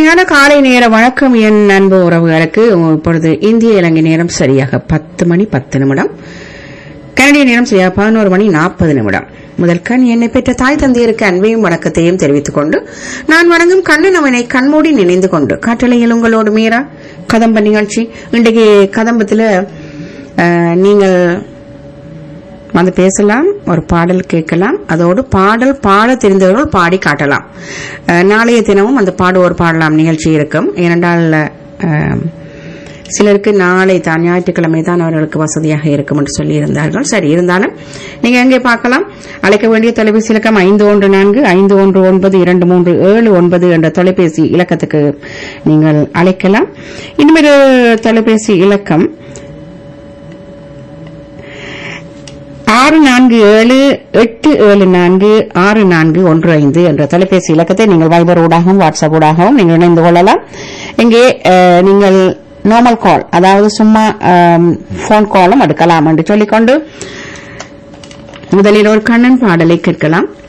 இனிமையான காலை நேர வணக்கம் என் அன்பு உறவுகளுக்கு இப்பொழுது இந்திய இலங்கை நேரம் சரியாக பத்து மணி பத்து நிமிடம் கனடிய நேரம் சரியாக பதினோரு மணி நாற்பது நிமிடம் முதல் கண் என்னை பெற்ற தாய் தந்தையருக்கு அன்பையும் வணக்கத்தையும் தெரிவித்துக் கொண்டு நான் வணங்கும் கண்ணன் அவனை கண்மூடி நினைந்து கொண்டு காற்றலையில் உங்களோடு மீரா கதம்ப நிகழ்ச்சி இன்றைக்கு கதம்பத்தில் அஹ், நீங்கள் வந்து பேசலாம் ஒரு பாடல் கேட்கலாம் அதோடு பாடல் பாட தெரிந்தவர்கள் பாடி காட்டலாம் அஹ், நாளைய தினமும் அந்த பாடுவோர் பாடலாம் நிகழ்ச்சி இருக்கும் ஏனென்றால் அஹ், சிலருக்கு நாளை தான் ஞாயிற்றுக்கிழமை தான் அவர்களுக்கு வசதியாக இருக்கும் என்று சொல்லியிருந்தார்கள் சரி இருந்தாலும் நீங்க எங்கே பார்க்கலாம் அழைக்க வேண்டிய தொலைபேசி இலக்கம் ஐந்து ஒன்று நான்கு ஐந்து ஒன்று ஒன்பது இரண்டு மூன்று ஏழு ஒன்பது என்ற தொலைபேசி இலக்கத்துக்கு நீங்கள் அழைக்கலாம் இன்னும் தொலைபேசி இலக்கம் ஆறு நான்கு ஏழு எட்டு ஏழு நான்கு ஆறு நான்கு ஒன்று ஐந்து என்ற தொலைபேசி இலக்கத்தை நீங்கள் வைபர் ஊடாகவும் வாட்ஸ்அப் ஊடாகவும் நீங்கள் இணைந்து கொள்ளலாம் இங்கே அஹ், நீங்கள் நார்மல் கால் அதாவது சும்மா போன் காலும் எடுக்கலாம் என்று சொல்லிக்கொண்டு முதலில் ஒரு கண்ணன் பாடலை கேட்கலாம்